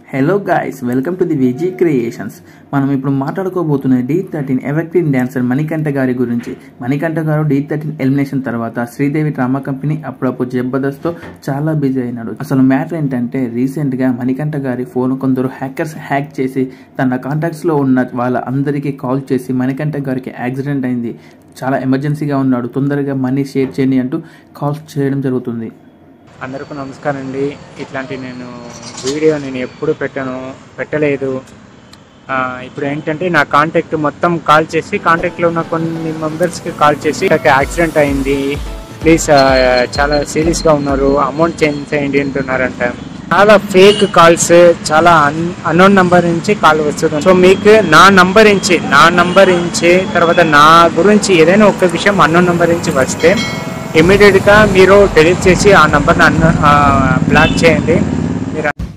hello guys welcome to the Viji Creations మనం ఇప్పుడు మాట్లాడుకోబోతున్న డి థర్టీన్ ఎవెక్టిన్ డాన్సర్ మణికంఠ గారి గురించి మణికంఠ గారు డి థర్టీన్ ఎలిమినేషన్ తర్వాత శ్రీదేవి డ్రామా కంపెనీ అప్పుడప్పుడు జబర్దస్త్తో చాలా బిజీ అయినాడు అసలు మ్యాటర్ ఏంటంటే రీసెంట్గా మణికంఠ గారి ఫోన్ కొందరు హ్యాకర్స్ హ్యాక్ చేసి తన కాంటాక్ట్స్లో ఉన్న వాళ్ళ అందరికీ కాల్ చేసి మణికంఠ గారికి యాక్సిడెంట్ అయింది చాలా ఎమర్జెన్సీగా ఉన్నాడు తొందరగా మనీ షేర్ చేయండి అంటూ కాల్స్ చేయడం జరుగుతుంది అందరికీ నమస్కారం అండి ఇట్లాంటి నేను వీడియో నేను ఎప్పుడు పెట్టను పెట్టలేదు ఆ, ఇప్పుడు ఏంటంటే నా కాంటాక్ట్ మొత్తం కాల్ చేసి కాంటాక్ట్లో ఉన్న కొన్ని మెంబర్స్కి కాల్ చేసి నాకు యాక్సిడెంట్ అయింది ప్లీజ్ ఆ, చాలా సీరియస్గా ఉన్నారు అమౌంట్ చేంజ్ చేయండి అంటున్నారంట చాలా ఫేక్ కాల్స్ చాలా అన్ అన్నోన్ నంబర్ నుంచి కాల్ వస్తుంది సో మీకు నా నంబర్ నుంచి నా నంబర్ నుంచి తర్వాత నా గురించి ఏదైనా ఒక విషయం అన్నోన్ నంబర్ నుంచి వస్తే ఇమీడియట్గా మీరు డెలీట్ చేసి ఆ నంబర్ని అన్న బ్లాక్ చేయండి మీరు